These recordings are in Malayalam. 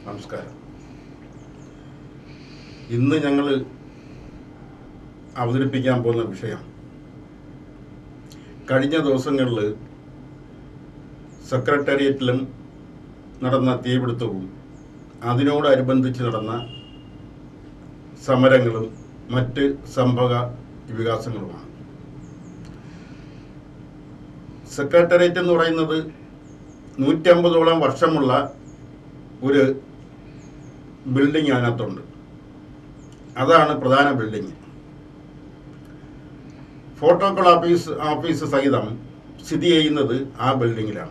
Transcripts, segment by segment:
നമസ്കാരം ഇന്ന് ഞങ്ങൾ അവതരിപ്പിക്കാൻ പോകുന്ന വിഷയം കഴിഞ്ഞ ദിവസങ്ങളിൽ സെക്രട്ടേറിയറ്റിലും നടന്ന തീപിടുത്തവും അതിനോടനുബന്ധിച്ച് നടന്ന സമരങ്ങളും മറ്റ് സംഭവ വികാസങ്ങളുമാണ് സെക്രട്ടേറിയറ്റ് എന്ന് പറയുന്നത് നൂറ്റമ്പതോളം വർഷമുള്ള ഒരു ബിൽഡിംഗ് അതിനകത്തുണ്ട് അതാണ് പ്രധാന ബിൽഡിംഗ് ഫോട്ടോകോൾ ഓഫീസ് ഓഫീസ് സഹിതം സ്ഥിതി ചെയ്യുന്നത് ആ ബിൽഡിങ്ങിലാണ്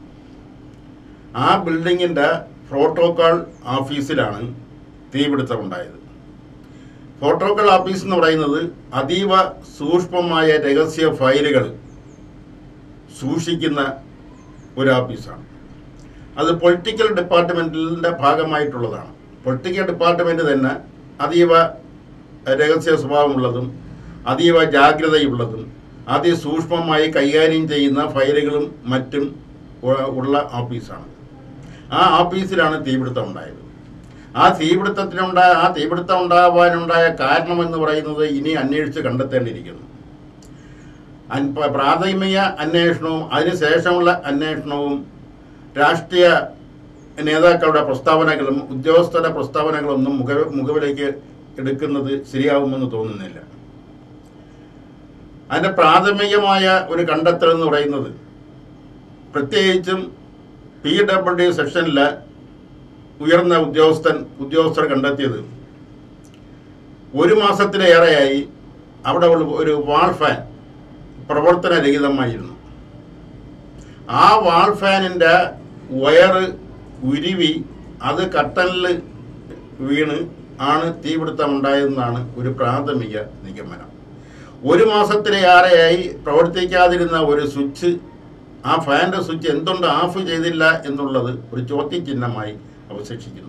ആ ബിൽഡിങ്ങിൻ്റെ പ്രോട്ടോകോൾ ഓഫീസിലാണ് തീപിടുത്തം ഉണ്ടായത് പ്രോട്ടോകോൾ ഓഫീസ് എന്ന് പറയുന്നത് അതീവ സൂക്ഷ്മമായ രഹസ്യ ഫയലുകൾ സൂക്ഷിക്കുന്ന ഒരു ഓഫീസാണ് അത് പൊളിറ്റിക്കൽ ഡിപ്പാർട്ട്മെൻറ്റിൻ്റെ ഭാഗമായിട്ടുള്ളതാണ് പൊളിറ്റിക്കൽ ഡിപ്പാർട്ട്മെൻറ്റ് തന്നെ അതീവ രഹസ്യ സ്വഭാവമുള്ളതും അതീവ ജാഗ്രതയുള്ളതും അതിസൂക്ഷ്മമായി കൈകാര്യം ചെയ്യുന്ന ഫയലുകളും മറ്റും ഉ- ഉള്ള ഓഫീസാണ് ആ ഓഫീസിലാണ് തീപിടുത്തം ഉണ്ടായത് ആ തീപിടുത്തത്തിനുണ്ടായ ആ തീപിടുത്തം ഉണ്ടാവാനുണ്ടായ കാരണമെന്ന് പറയുന്നത് ഇനി അന്വേഷിച്ച് കണ്ടെത്തേണ്ടിയിരിക്കുന്നു അൻ- പ- പ്രാഥമിക അന്വേഷണവും അതിനുശേഷമുള്ള അന്വേഷണവും രാഷ്ട്രീയ നേതാക്കളുടെ പ്രസ്താവനകളും ഉദ്യോഗസ്ഥരുടെ പ്രസ്താവനകളൊന്നും മുഖ മുഖവിലേക്ക് എടുക്കുന്നത് ശരിയാവുമെന്ന് തോന്നുന്നില്ല അതിൻ്റെ പ്രാഥമികമായ ഒരു കണ്ടെത്തൽ എന്ന് പറയുന്നത് പ്രത്യേകിച്ചും പി ഡബ്ല്യു ഡി സെക്ഷനിലെ ഉയർന്ന ഉദ്യോഗസ്ഥൻ ഉദ്യോഗസ്ഥർ കണ്ടെത്തിയത് ഒരു മാസത്തിലേറെയായി അവിടെ ഒരു- ഒരു വാൾ ഫാൻ പ്രവർത്തനരഹിതമായിരുന്നു ആ വാൾ ഫാനിൻ്റെ വയറ് ഉരുവി അത് കട്ടലിൽ വീണ് ആണ് തീപിടുത്തം ഉണ്ടായതെന്നാണ് ഒരു പ്രാഥമിക നിഗമനം ഒരു മാസത്തിലേറെയായി പ്രവർത്തിക്കാതിരുന്ന ഒരു സ്വിച്ച് ആ ഫാൻ്റെ സ്വിച്ച് എന്തുകൊണ്ട് ഓഫ് ചെയ്തില്ല എന്നുള്ളത് ഒരു ചോദ്യചിഹ്നമായി അവശേഷിക്കുന്നു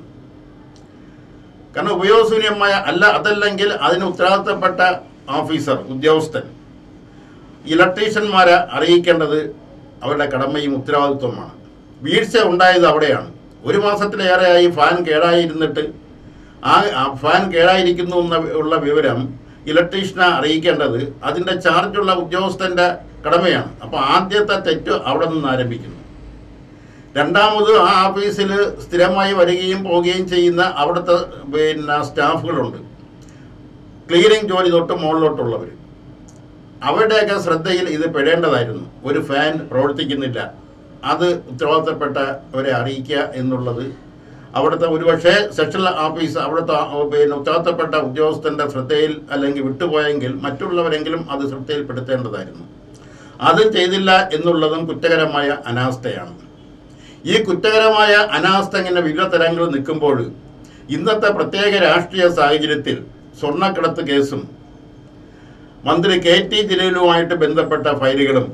കാരണം ഉപയോഗശൂന്യമായ അല്ല അതല്ലെങ്കിൽ അതിന് ഉത്തരവാദിത്തപ്പെട്ട ഓഫീസർ ഉദ്യോഗസ്ഥൻ ഇലക്ട്രീഷ്യന്മാരെ അറിയിക്കേണ്ടത് അവരുടെ കടമയും ഉത്തരവാദിത്വമാണ് വീഴ്ച ഉണ്ടായത് അവിടെയാണ് ഒരു മാസത്തിലേറെയായി ഫാൻ കേടായിരുന്നിട്ട് ആ ആ ഫാൻ കേടായിരിക്കുന്നു എന്ന ഉള്ള വിവരം ഇലക്ട്രീഷ്യനെ അറിയിക്കേണ്ടത് അതിൻ്റെ ചാർജുള്ള ഉദ്യോഗസ്ഥൻ്റെ കടമയാണ് അപ്പോൾ ആദ്യത്തെ തെറ്റ് അവിടെ നിന്ന് ആരംഭിക്കുന്നു രണ്ടാമത് ആ ഓഫീസിൽ സ്ഥിരമായി വരികയും പോവുകയും ചെയ്യുന്ന അവിടുത്തെ പിന്നെ സ്റ്റാഫുകളുണ്ട് ക്ലീനിങ് ജോലി തൊട്ട് മുകളിലോട്ടുള്ളവർ അവരുടെയൊക്കെ ശ്രദ്ധയിൽ ഇത് പെടേണ്ടതായിരുന്നു ഒരു ഫാൻ പ്രവർത്തിക്കുന്നില്ല അത് ഉത്തരവാദിത്തപ്പെട്ടവരെ അറിയിക്കുക എന്നുള്ളത് അവിടുത്തെ ഒരുപക്ഷെ സെക്ഷൽ ഓഫീസ് അവിടുത്തെ ആ, പിന്നെ ഉത്തരവാദിത്തപ്പെട്ട ഉദ്യോഗസ്ഥൻ്റെ ശ്രദ്ധയിൽ അല്ലെങ്കിൽ വിട്ടുപോയെങ്കിൽ മറ്റുള്ളവരെങ്കിലും അത് ശ്രദ്ധയിൽപ്പെടുത്തേണ്ടതായിരുന്നു അതും ചെയ്തില്ല എന്നുള്ളതും കുറ്റകരമായ അനാസ്ഥയാണ് ഈ കുറ്റകരമായ അനാസ്ഥ ഇങ്ങനെ വിവിധ തരങ്ങളിൽ നിൽക്കുമ്പോൾ ഇന്നത്തെ പ്രത്യേക രാഷ്ട്രീയ സാഹചര്യത്തിൽ സ്വർണ്ണക്കടത്ത് കേസും മന്ത്രി കെ ടി ജലീലുമായിട്ട് ബന്ധപ്പെട്ട ഫയലുകളും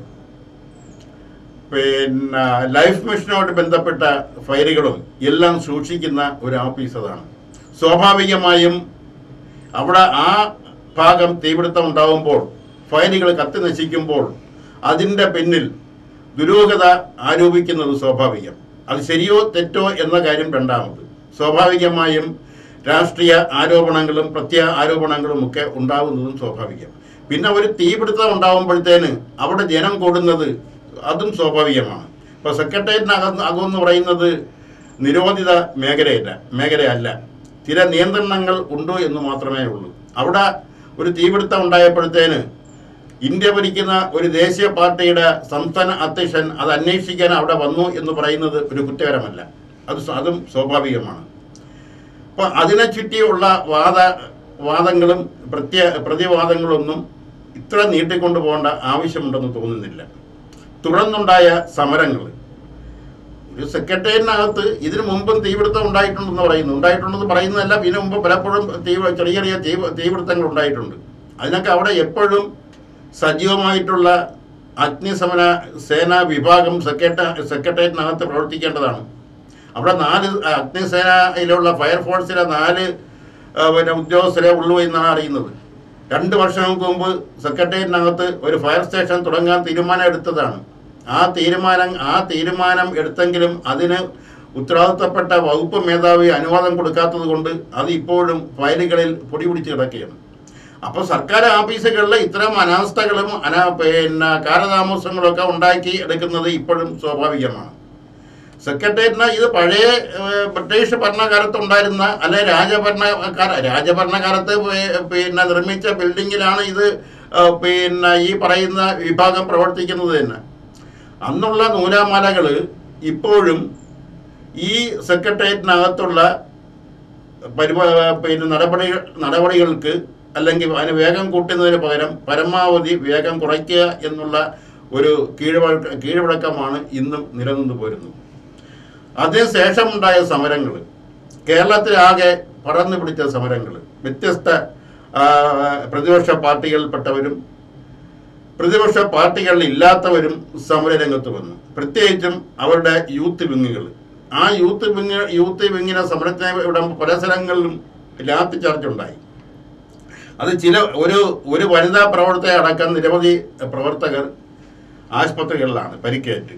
പിന്നെ ലൈഫ് മിഷനുമായിട്ട് ബന്ധപ്പെട്ട ഫയലുകളും എല്ലാം സൂക്ഷിക്കുന്ന ഒരു ഓഫീസ് അതാണ് സ്വാഭാവികമായും അവിടെ ആ ഭാഗം തീപിടുത്തം ഉണ്ടാകുമ്പോൾ ഫയലുകൾ കത്തി നശിക്കുമ്പോൾ അതിൻ്റെ പിന്നിൽ ദുരൂഹത ആരോപിക്കുന്നത് സ്വാഭാവികം അത് ശരിയോ തെറ്റോ എന്ന കാര്യം രണ്ടാമത് സ്വാഭാവികമായും രാഷ്ട്രീയ ആരോപണങ്ങളും പ്രത്യ ആരോപണങ്ങളും ഒക്കെ ഉണ്ടാകുന്നതും സ്വാഭാവികം പിന്നെ ഒരു തീപിടുത്തം ഉണ്ടാകുമ്പോഴത്തേന് അവിടെ ജനം കൂടുന്നത് അതും സ്വാഭാവികമാണ് ഇപ്പോൾ സെക്രട്ടേറിയറ്റിനകം അകമെന്ന് പറയുന്നത് നിരോധിത മേഖലയല്ല മേഖലയല്ല ചില നിയന്ത്രണങ്ങൾ ഉണ്ട് എന്ന് മാത്രമേ ഉള്ളൂ അവിടെ ഒരു തീപിടുത്തം ഉണ്ടായപ്പോഴത്തേന് ഇന്ത്യ ഭരിക്കുന്ന ഒരു ദേശീയ പാർട്ടിയുടെ സംസ്ഥാന അധ്യക്ഷൻ അത് അന്വേഷിക്കാൻ അവിടെ വന്നു എന്ന് പറയുന്നത് ഒരു കുറ്റകരമല്ല അത് സ്വ- അതും സ്വാഭാവികമാണ് അപ്പോൾ അതിനെ ചുറ്റിയുള്ള വാദ വാദങ്ങളും പ്രത്യ പ്രതിവാദങ്ങളൊന്നും ഇത്ര നീട്ടിക്കൊണ്ടു പോകേണ്ട ആവശ്യമുണ്ടെന്ന് തോന്നുന്നില്ല തുടർന്നുണ്ടായ സമരങ്ങൾ ഒരു സെക്രട്ടേറിയറ്റിനകത്ത് ഇതിനു മുമ്പും തീപിടുത്തം ഉണ്ടായിട്ടുണ്ടെന്ന് പറയുന്നു ഉണ്ടായിട്ടുണ്ടെന്ന് പറയുന്നതല്ല ഇതിനു മുമ്പ് പലപ്പോഴും തീ ചെറിയ ചെറിയ തീ തീപിടുത്തങ്ങൾ ഉണ്ടായിട്ടുണ്ട് അതിനൊക്കെ അവിടെ എപ്പോഴും സജീവമായിട്ടുള്ള അഗ്നിശമന സേനാ വിഭാഗം സെക്രട്ട സെക്രട്ടേറിയറ്റിനകത്ത് പ്രവർത്തിക്കേണ്ടതാണ് അവിടെ നാല് അഗ്നിസേനയിലുള്ള ഫയർഫോഴ്സിലെ നാല് ആ, പിന്നെ ഉദ്യോഗസ്ഥരെ ഉള്ളൂ എന്നാണ് അറിയുന്നത് രണ്ട് വർഷങ്ങൾക്ക് മുമ്പ് സെക്രട്ടേറിയറ്റിനകത്ത് ഒരു ഫയർ സ്റ്റേഷൻ തുടങ്ങാൻ തീരുമാനം എടുത്തതാണ് ആ തീരുമാനം ആ തീരുമാനം എടുത്തെങ്കിലും അതിന് ഉത്തരവാദിത്തപ്പെട്ട വകുപ്പ് മേധാവി അനുവാദം കൊടുക്കാത്തത് കൊണ്ട് അത് ഇപ്പോഴും ഫയലുകളിൽ പൊടി പിടിച്ച് കിടക്കുകയാണ് അപ്പോൾ സർക്കാർ ഓഫീസുകളിൽ ഇത്തരം അനാസ്ഥകളും അനാ പിന്നെ കാലതാമസങ്ങളൊക്കെ ഉണ്ടാക്കി എടുക്കുന്നത് ഇപ്പോഴും സ്വാഭാവികമാണ് സെക്രട്ടേറിയറ്റിന് ഇത് പഴയ ഏഹ്, ബ്രിട്ടീഷ് ഭരണകാലത്ത് ഉണ്ടായിരുന്ന അല്ലെ രാജഭരണകാല രാജഭരണകാലത്ത് പി- പിന്നെ നിർമ്മിച്ച ബിൽഡിങ്ങിലാണ് ഇത് ഏഹ്, പിന്നെ ഈ പറയുന്ന വിഭാഗം പ്രവർത്തിക്കുന്നത് തന്നെ അന്നുള്ള നൂലാമാലകൾ ഇപ്പോഴും ഈ സെക്രട്ടേറിയറ്റിനകത്തുള്ള പരിപാ പിന്നെ നടപടി നടപടികൾക്ക് അല്ലെങ്കിൽ അതിന് വേഗം കൂട്ടുന്നതിന് പകരം പരമാവധി വേഗം കുറയ്ക്കുക എന്നുള്ള ഒരു കീഴ്വഴക്ക കീഴ്വഴക്കമാണ് ഇന്നും നിലനിന്ന് പോരുന്നത് അതിനുശേഷമുണ്ടായ സമരങ്ങൾ കേരളത്തിലാകെ പടർന്നു പിടിച്ച സമരങ്ങൾ വ്യത്യസ്ത ആ, പ്രതിപക്ഷ പാർട്ടികളിൽപ്പെട്ടവരും പ്രതിപക്ഷ പാർട്ടികളിൽ ഇല്ലാത്തവരും സമരരംഗത്ത് വന്നു പ്രത്യേകിച്ചും അവരുടെ യൂത്ത് വിങ്ങുകൾ ആ യൂത്ത് വിങ് യൂത്ത് വിങ്ങിനെ സമരത്തിന് ഇവിടെ പല സ്ഥലങ്ങളിലും ലാത്തി ചർച്ച ഉണ്ടായി അത് ചില ഒരു ഒരു വനിതാ പ്രവർത്തക അടക്കം നിരവധി പ്രവർത്തകർ ആശുപത്രികളിലാണ് പരിക്കേറ്റ്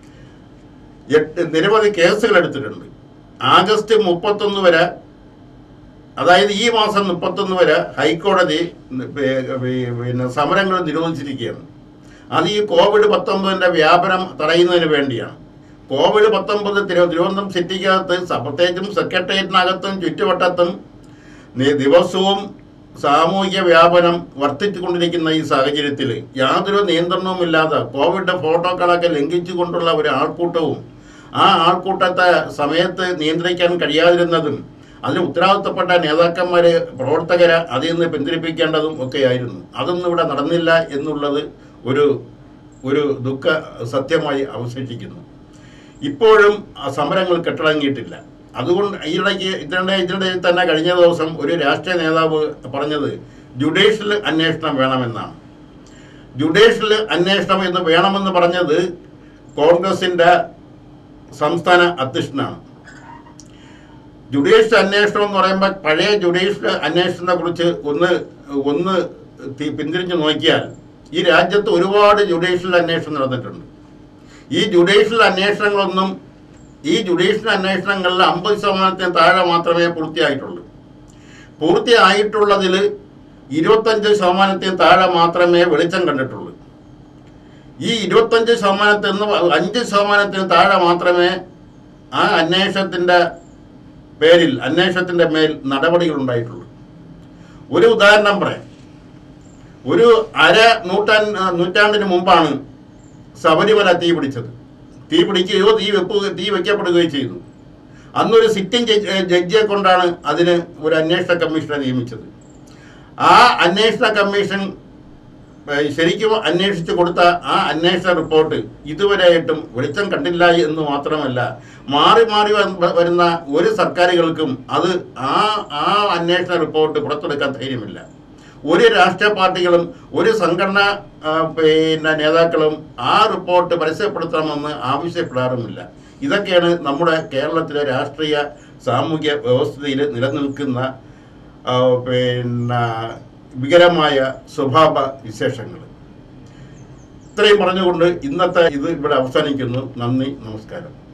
എട്ട് നിരവധി കേസുകൾ എടുത്തിട്ടുണ്ട് ആഗസ്റ്റ് മുപ്പത്തൊന്ന് വരെ അതായത് ഈ മാസം മുപ്പത്തൊന്ന് വരെ ഹൈക്കോടതി പി- പി- പിന്നെ സമരങ്ങൾ നിരോധിച്ചിരിക്കുകയാണ് അത് ഈ കോവിഡ് പത്തൊമ്പതിൻ്റെ വ്യാപനം തടയുന്നതിന് വേണ്ടിയാണ് കോവിഡ് പത്തൊമ്പത് തിരു തിരുവനന്തപുരം സിറ്റിക്കകത്ത് സ- പ്രത്യേകിച്ചും സെക്രട്ടേറിയറ്റിനകത്തും ചുറ്റുവട്ടത്തും നി- ദിവസവും സാമൂഹിക വ്യാപനം വർദ്ധിച്ചുകൊണ്ടിരിക്കുന്ന ഈ സാഹചര്യത്തിൽ യാതൊരു നിയന്ത്രണവുമില്ലാതെ കോവിഡ് പ്രോട്ടോക്കോളൊക്കെ ലംഘിച്ചുകൊണ്ടുള്ള ഒരു ആൾക്കൂട്ടവും ആ ആൾക്കൂട്ടത്തെ സമയത്ത് നിയന്ത്രിക്കാൻ കഴിയാതിരുന്നതും അതിന് ഉത്തരവാദിത്തപ്പെട്ട നേതാക്കന്മാര് പ്രവർത്തകരെ അതിൽ നിന്ന് പിന്തിരിപ്പിക്കേണ്ടതും ഒക്കെയായിരുന്നു അതൊന്നും ഇവിടെ നടന്നില്ല എന്നുള്ളത് ഒരു ഒരു ദുഃഖ സത്യമായി അവശേഷിക്കുന്നു ഇപ്പോഴും ആ സമരങ്ങൾ കെട്ടടങ്ങിയിട്ടില്ല അതുകൊണ്ട് ഈയിടയ്ക്ക് ഇതിനിടെ ഇതിനിടയിൽ തന്നെ കഴിഞ്ഞ ദിവസം ഒരു രാഷ്ട്രീയ നേതാവ് പറഞ്ഞത് ജുഡീഷ്യൽ അന്വേഷണം വേണമെന്നാണ് ജുഡീഷ്യൽ അന്വേഷണം എന്ന് വേണമെന്ന് പറഞ്ഞത് കോൺഗ്രസിന്റെ സംസ്ഥാന അധ്യക്ഷനാണ് ജുഡീഷ്യൽ അന്വേഷണം എന്ന് പറയുമ്പോൾ പഴയ ജുഡീഷ്യൽ അന്വേഷണത്തെ കുറിച്ച് ഒന്ന് ഒന്ന് തി- പിന്തിരിഞ്ഞ് നോക്കിയാൽ ഈ രാജ്യത്ത് ഒരുപാട് ജുഡീഷ്യൽ അന്വേഷണം നടന്നിട്ടുണ്ട് ഈ ജുഡീഷ്യൽ അന്വേഷണങ്ങളൊന്നും ഈ ജുഡീഷ്യൽ അന്വേഷണങ്ങളിൽ അമ്പത് ശതമാനത്തിന് താഴെ മാത്രമേ പൂർത്തിയായിട്ടുള്ളൂ പൂർത്തിയായിട്ടുള്ളതിൽ ഇരുപത്തഞ്ച് ശതമാനത്തിന് താഴെ മാത്രമേ വെളിച്ചം കണ്ടിട്ടുള്ളൂ ഈ ഇരുപത്തഞ്ച് ശതമാനത്തിൽ നിന്ന് അഞ്ച് ശതമാനത്തിന് താഴെ മാത്രമേ ആ അന്വേഷണത്തിൻ്റെ പേരിൽ അന്വേഷണത്തിൻ്റെ മേൽ നടപടികൾ ഉണ്ടായിട്ടുള്ളൂ ഒരു ഉദാഹരണം പറയാം ഒരു അര നൂറ്റാൻ നൂറ്റാണ്ടിന് മുമ്പാണ് ശബരിമല തീ പിടിച്ചത് തീ പിടിക്കുകയോ തീ വെപ്പ് തീ വയ്ക്കപ്പെടുകയോ ചെയ്തു അന്നൊരു സിറ്റിംഗ് ജഡ്ജ് ജഡ്ജിയെ കൊണ്ടാണ് അതിന് ഒരു അന്വേഷണ കമ്മീഷനെ നിയമിച്ചത് ആ അന്വേഷണ കമ്മീഷൻ ഏഹ്, ശരിക്കും അന്വേഷിച്ചു കൊടുത്ത ആ അന്വേഷണ റിപ്പോർട്ട് ഇതുവരെയായിട്ടും വെളിച്ചം കണ്ടില്ല എന്ന് മാത്രമല്ല മാറി മാറി വ- വരുന്ന ഒരു സർക്കാരുകൾക്കും അത് ആ ആ അന്വേഷണ റിപ്പോർട്ട് പുറത്തെടുക്കാൻ ധൈര്യമില്ല ഒരു രാഷ്ട്രീയ പാർട്ടികളും ഒരു സംഘടന ആ, പിന്നെ നേതാക്കളും ആ റിപ്പോർട്ട് പരസ്യപ്പെടുത്തണമെന്ന് ആവശ്യപ്പെടാറുമില്ല ഇതൊക്കെയാണ് നമ്മുടെ കേരളത്തിലെ രാഷ്ട്രീയ സാമൂഹ്യ വ്യവസ്ഥയിൽ നിലനിൽക്കുന്ന ആ, പിന്നെ വികരമായ സ്വഭാവ വിശേഷങ്ങൾ ഇത്രയും പറഞ്ഞുകൊണ്ട് ഇന്നത്തെ ഇത് ഇവിടെ അവസാനിക്കുന്നു നന്ദി നമസ്കാരം